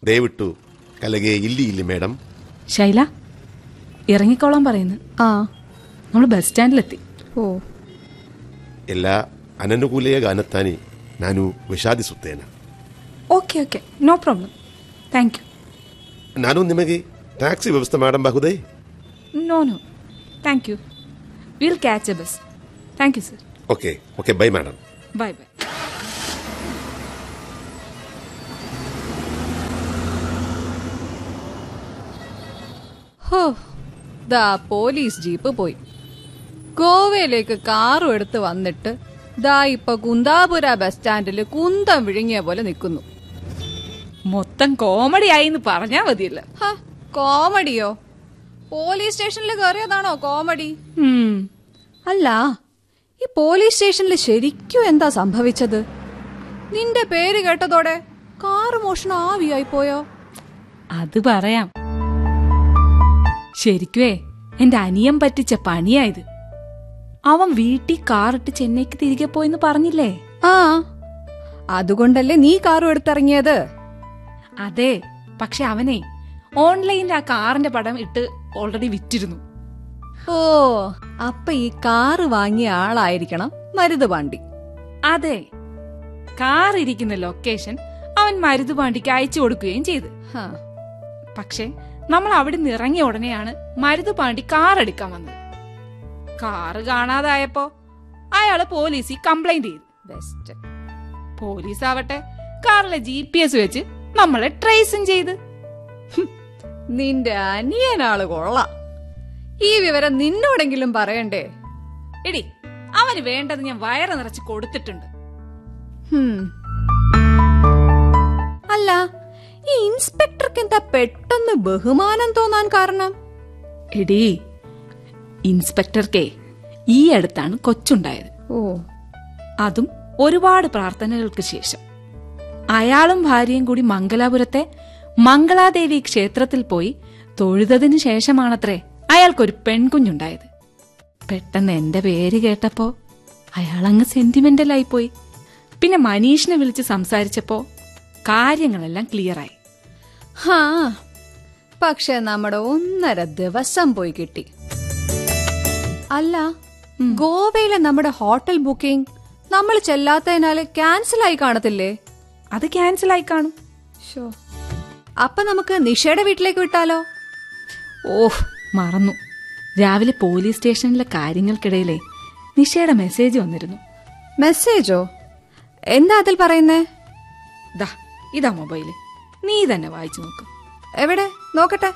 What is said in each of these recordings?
ದಯವಿಟ್ಟು ಕಲೆಗೆ ಇಲ್ಲಿ ಇಲ್ಲಿ ಮೇಡಮ್ ശൈല ഇറങ്ങിക്കോളാൻ പറയുന്നു ಆ നമ്മൾ ബസ് സ്റ്റാൻഡിലെത്തി ಓ ಎಲ್ಲ ಅನನುಕೂಲೆಯ ಗಾನತ್ತಾನೆ ನಾನು ವಿಷಾದಿಸುತ್ತೇನೆ okay okay no problem thank you ನಾನು ನಿಮಗೆ ಟ್ಯಾಕ್ಸಿ ವ್ಯವಸ್ಥೆ ಮಾಡಬಹುದೇ no no thank you will catch a bus thank you sir okay okay bye madam bye bye ഹോ ദാ പോലീസ് ജീപ്പ് പോയി ഗോവയിലേക്ക് കാറും എടുത്ത് വന്നിട്ട് ദാ ഇപ്പൊ കുന്താപുര ബസ് സ്റ്റാൻഡിൽ കുന്തം വിഴുങ്ങിയ പോലെ നിൽക്കുന്നു മൊത്തം കോമഡി ആയി എന്ന് പറഞ്ഞാ മതിയല്ല ഹ, കോമഡിയോ പോലീസ് സ്റ്റേഷനിൽ കയറിയതാണോ കോമഡി ഉം. അല്ല ഈ പോലീസ് സ്റ്റേഷനിൽ ശരിക്കും എന്താ സംഭവിച്ചത് നിന്റെ പേര് കേട്ടതോടെ കാറ് മോഷണം ആവിയായി പോയോ അത് പറയാം ശരിക്കുവേ എന്റെ അനിയൻ പറ്റിച്ച പണിയായത് അവൻ വീട്ടിൽ കാറിട്ട് ചെന്നൈക്ക് തിരികെ പോയെന്ന് പറഞ്ഞില്ലേ ആ അതുകൊണ്ടല്ലേ നീ കാറും എടുത്തിറങ്ങിയത് അതെ പക്ഷെ അവനെ ഓൺലൈനിൽ ആ കാറിന്റെ പടം ഇട്ട് ഓൾറെഡി വിറ്റിരുന്നു ഓ അപ്പൊ ഈ കാറ് വാങ്ങിയ ആളായിരിക്കണം മരുതുപാണ്ടി അതെ കാർ ഇരിക്കുന്ന ലൊക്കേഷൻ അവൻ മരുതുപാണ്ടിക്ക് അയച്ചു കൊടുക്കുകയും ചെയ്തു ഹ, പക്ഷെ നമ്മൾ അവിടെ നിന്ന് ഇറങ്ങിയ ഉടനെയാണ് മരുതുപാണ്ടി കാർ എടുക്കാൻ വന്നത് കാറ് കാണാതായപ്പോ അയാള് പോലീസിൽ കംപ്ലൈന്റ് ചെയ്തു ബെസ്റ്റ് പോലീസ് ആവട്ടെ കാറിലെ ജി പി എസ് വെച്ച് നമ്മളെ ട്രേസും ചെയ്ത് നിന്റെ അനിയനാള് കൊള്ളാം ഈ വിവരം നിന്നോടെങ്കിലും പറയണ്ടേ എടി അവന് വേണ്ടത് ഞാൻ വയറ് നിറച്ച് കൊടുത്തിട്ടുണ്ട് ഹും. അല്ല ഈ ഇൻസ്പെക്ടർക്ക് എന്താ പെട്ടെന്ന് ബഹുമാനം തോന്നാൻ കാരണം എടി ഇൻസ്പെക്ടർക്കേ ഈ അടുത്താണ് കൊച്ചുണ്ടായത് ഓ അതും ഒരുപാട് പ്രാർത്ഥനകൾക്ക് ശേഷം അയാളും ഭാര്യയും കൂടി മംഗലാപുരത്തെ മംഗളാദേവി ക്ഷേത്രത്തിൽ പോയി തൊഴുതതിനു ശേഷമാണത്രേ അയാൾക്കൊരു പെൺകുഞ്ഞുണ്ടായത് പെട്ടെന്ന് എന്റെ പേര് കേട്ടപ്പോ അയാളങ്ങ് സെന്റിമെന്റലായി പോയി പിന്നെ മനീഷിനെ വിളിച്ച് സംസാരിച്ചപ്പോ കാര്യങ്ങളെല്ലാം ക്ലിയറായി ഹാ പക്ഷെ നമ്മുടെ ഒന്നര ദിവസം പോയി കിട്ടി അല്ല ഗോവയിലെ നമ്മുടെ ഹോട്ടൽ ബുക്കിംഗ് നമ്മൾ ചെല്ലാത്തതിനാല് ക്യാൻസൽ ആയി കാണത്തില്ലേ അത് ക്യാൻസലായി കാണും ഷോ അപ്പൊ നമുക്ക് നിഷയുടെ വീട്ടിലേക്ക് വിട്ടാലോ ഓഹ് മറന്നു രാവിലെ പോലീസ് സ്റ്റേഷനിലെ കാര്യങ്ങൾക്കിടയിലെ നിഷയുടെ മെസ്സേജ് വന്നിരുന്നു മെസ്സേജോ എന്താ അതിൽ പറയുന്നേ ദാ ഇതാ മൊബൈല് നീ തന്നെ വായിച്ചു നോക്ക് എവിടെ നോക്കട്ടെ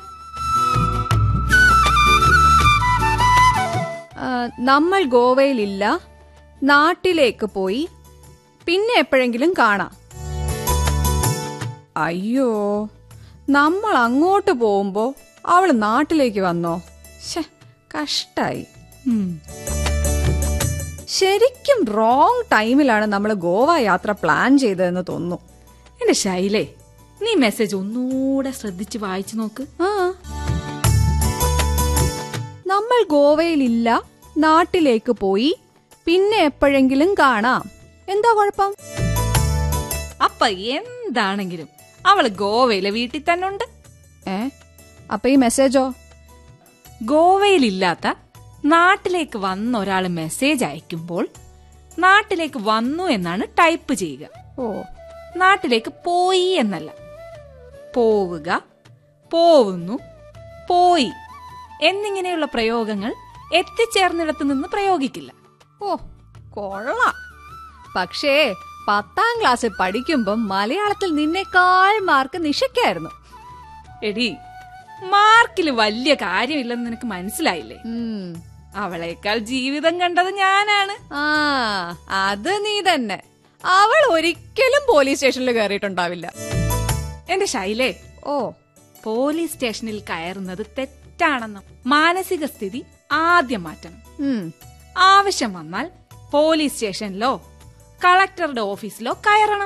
ആ, നമ്മൾ ഗോവയിലില്ല നാട്ടിലേക്ക് പോയി പിന്നെ എപ്പോഴെങ്കിലും കാണാം അയ്യോ നമ്മൾ അങ്ങോട്ട് പോകുമ്പോ അവള് നാട്ടിലേക്ക് വന്നോ ശേ കഷ്ടായി ഉം. ശരിക്കും റോങ് ടൈമിലാണ് നമ്മൾ ഗോവ യാത്ര പ്ലാൻ ചെയ്തതെന്ന് തോന്നുന്നു എന്റെ ശൈലേ നീ മെസ്സേജ് ഒന്നുകൂടെ ശ്രദ്ധിച്ച് വായിച്ചു നോക്ക് ആ നമ്മൾ ഗോവയിലില്ല നാട്ടിലേക്ക് പോയി പിന്നെ എപ്പോഴെങ്കിലും കാണാം എന്താ കുഴപ്പം അപ്പൊ എന്താണെങ്കിലും അവള് ഗോവയിലെ വീട്ടിൽ തന്നെ ഉണ്ട് ഏ അപ്പൊ ഈ മെസ്സേജോ ഗോവയിലില്ലാത്ത നാട്ടിലേക്ക് വന്ന ഒരാൾ മെസ്സേജ് അയക്കുമ്പോൾ നാട്ടിലേക്ക് വന്നു എന്നാണ് ടൈപ്പ് ചെയ്യുക ഓ നാട്ടിലേക്ക് പോയി എന്നല്ല പോവുക പോവുന്നു പോയി എന്നിങ്ങനെയുള്ള പ്രയോഗങ്ങൾ എത്തിച്ചേർന്നിടത്തു നിന്ന് പ്രയോഗിക്കില്ല ഓ കൊള്ളാം പക്ഷേ പത്താം ക്ലാസ്സിൽ പഠിക്കുമ്പം മലയാളത്തിൽ നിന്നേക്കാൾ മാർക്ക് നിഷയ്ക്കായിരുന്നു എടി മാർക്കിൽ വലിയ കാര്യമില്ലെന്ന് നിനക്ക് മനസ്സിലായില്ലേ ഉം. അവളേക്കാൾ ജീവിതം കണ്ടത് ഞാനാണ് ആ അത് നീ തന്നെ അവൾ ഒരിക്കലും പോലീസ് സ്റ്റേഷനിൽ കയറിയിട്ടുണ്ടാവില്ല എന്റെ ശൈലേ ഓ പോലീസ് സ്റ്റേഷനിൽ കയറുന്നത് തെറ്റാണെന്നും മാനസിക സ്ഥിതി ആദ്യം മാറ്റണം ഉം ആവശ്യം വന്നാൽ പോലീസ് സ്റ്റേഷനിലോ കളക്ടറുടെ ഓഫീസിലോ കയറണം